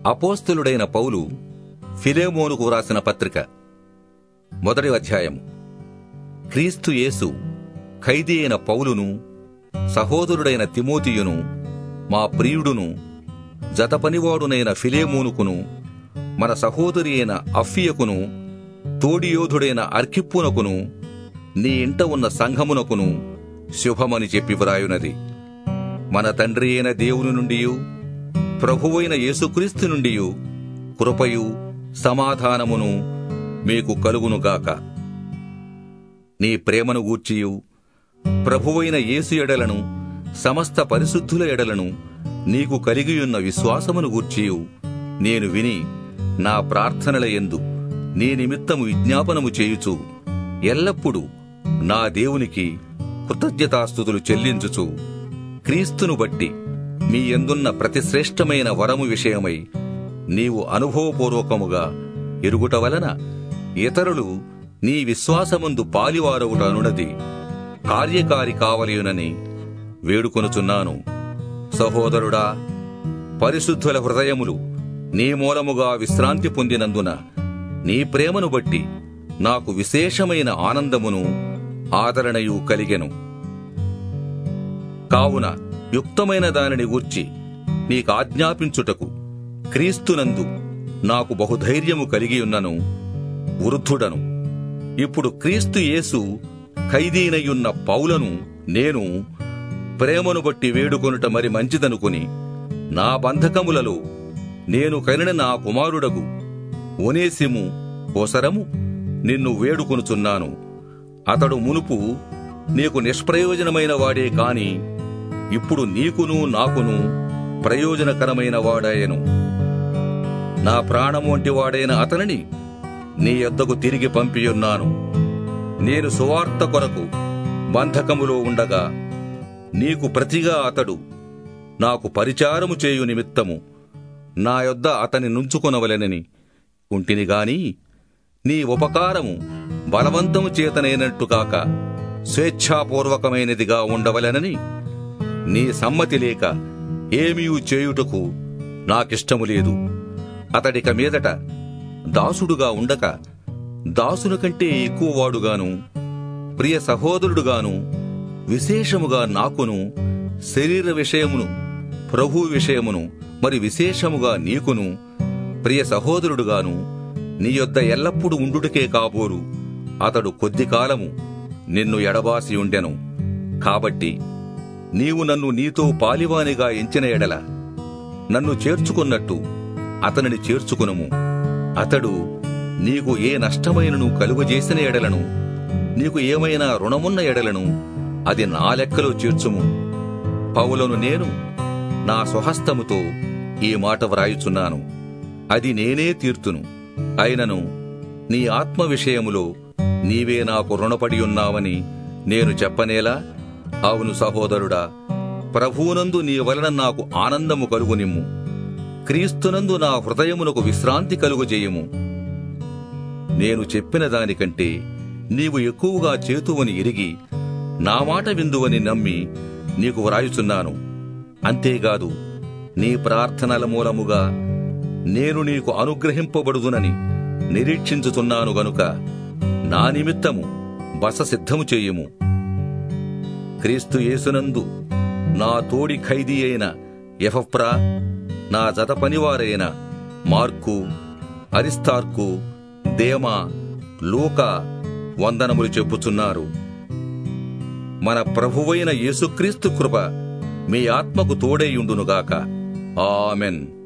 అపోస్తులుడైన పౌలు ఫిలేమోనుకు వ్రాసిన పత్రిక మొదటి అధ్యాయం క్రీస్తు యేసు ఖైదీ అయిన పౌలును సహోదరుడైన తిమోతియును మా ప్రియుడును జతపనివాడునైన ఫిలేమోనుకును మన సహోదరి అయిన అఫ్ఫియకును తోడియోధుడైన అర్కిప్పునకును నీ ఇంట ఉన్న సంఘమునకును శుభమని చెప్పి వ్రాయునది మన తండ్రి అయిన దేవుని నుండి ప్రభువైన యేసుక్రీస్తు నుండి కృపయు సమాధానమును మీకు కలుగునుగాక నీ ప్రేమను గూర్చియు ప్రభువైన యేసు ఎడలను సమస్త పరిశుద్ధుల ఎడలను నీకు కలిగియున్న విశ్వాసమును గూర్చియు నేను విని నా ప్రార్థనల యందు నీ నిమిత్తము విజ్ఞాపనము చేయుచు ఎల్లప్పుడూ నా దేవునికి కృతజ్ఞతాస్థుతులు చెల్లించుచు క్రీస్తును బట్టి మీ ఎందున్న ప్రతి శ్రేష్టమైన వరము విషయమై నీవు అనుభవపూర్వకముగా ఎరుగుట వలన ఇతరులు నీ విశ్వాసమందు పాలివారవుట అనునది కార్యకారి కావలియునని వేడుకొనుచున్నాను సహోదరుడా పరిశుద్ధుల హృదయములు నీ మూలముగా విశ్రాంతి పొందినందున నీ ప్రేమను బట్టి నాకు విశేషమైన ఆనందమును ఆదరణయు కలిగెను కావున యుక్తమైన దానిని గూర్చి నీకు ఆజ్ఞాపించుటకు క్రీస్తునందు నాకు బహుధైర్యము కలిగియున్నను వృద్ధుడను ఇప్పుడు క్రీస్తు యేసు ఖైదీనయున్న పౌలను నేను ప్రేమను బట్టి వేడుకొనుట మరి మంచిదనుకుని నా బంధకములలో నేను కనిన నా కుమారుడగు ఒనేసిము కోసరము నిన్ను వేడుకొనుచున్నాను అతడు మునుపు నీకు నిష్ప్రయోజనమైన వాడే కాని ఇప్పుడు నీకును నాకును ప్రయోజనకరమైన వాడాయను నా ప్రాణము వంటి వాడైన అతనిని నీ యొద్దకు తిరిగి పంపియున్నాను నేను సువార్త కొరకు బంధకములో ఉండగా నీకు ప్రతిగా అతడు నాకు పరిచారము చేయు నిమిత్తము నా యొద్ద అతని నుంచుకొనవలెనని ఉంటిని గాని నీ ఉపకారము బలవంతము చేతనైనట్టు కాక స్వేచ్ఛాపూర్వకమైనదిగా ఉండవలెనని నీ సమ్మతి లేక ఏమీయూ చేయుటకు నాకిష్టము లేదు అతడిక మీదట దాసుడుగా ఉండక దాసుని కంటే ఎక్కువ వాడుగాను ప్రియ సహోదరుడుగాను విశేషముగా నాకును శరీర విషయమును ప్రభు విషయమును మరి విశేషముగా నీకును ప్రియ సహోదరుడుగాను నీ యొద్ద ఎల్లప్పుడూ ఉండుటకే కాబోరు అతడు కొద్ది కాలము నిన్ను ఎడబాసి ఉండెను కాబట్టి నీవు నన్ను నీతో పాలివానిగా ఎంచిన ఎడల నన్ను చేర్చుకున్నట్టు అతనిని చేర్చుకునుము అతడు నీకు ఏ నష్టమైనను కలుగజేసిన ఎడలను నీకు ఏమైనా రుణమున్న ఎడలను అది నా లెక్కలో చేర్చుము పౌలను నేను నా స్వహస్తముతో ఈ మాట వ్రాయుచున్నాను అది నేనే తీర్తును అయినను నీ ఆత్మ విషయములో నీవే నాకు రుణపడి ఉన్నావని నేను చెప్పనేలా అవును సహోదరుడా ప్రభువునందు నీ వలన నాకు ఆనందము కలుగునిమ్ము క్రీస్తునందు నా హృదయమునకు విశ్రాంతి కలుగుజేయము నేను చెప్పిన దానికంటే నీవు ఎక్కువగా చేతువని ఎరిగి నా మాట విందువని నమ్మి నీకు వ్రాయుచున్నాను అంతేకాదు నీ ప్రార్థనల మూలముగా నేను నీకు అనుగ్రహింపబడుదునని నిరీక్షించుతున్నాను గనుక నా నిమిత్తము బస సిద్ధము చేయుము క్రీస్తు యేసునందు నా తోడి ఖైదీ అయిన ఎఫప్రా నా జత పనివారైన మార్కు అరిస్తార్కు దేమా లూకా వందనములు చెప్పుచున్నారు మన ప్రభువైన యేసుక్రీస్తు కృప మీ ఆత్మకు తోడైయుండునుగాక ఆమెన్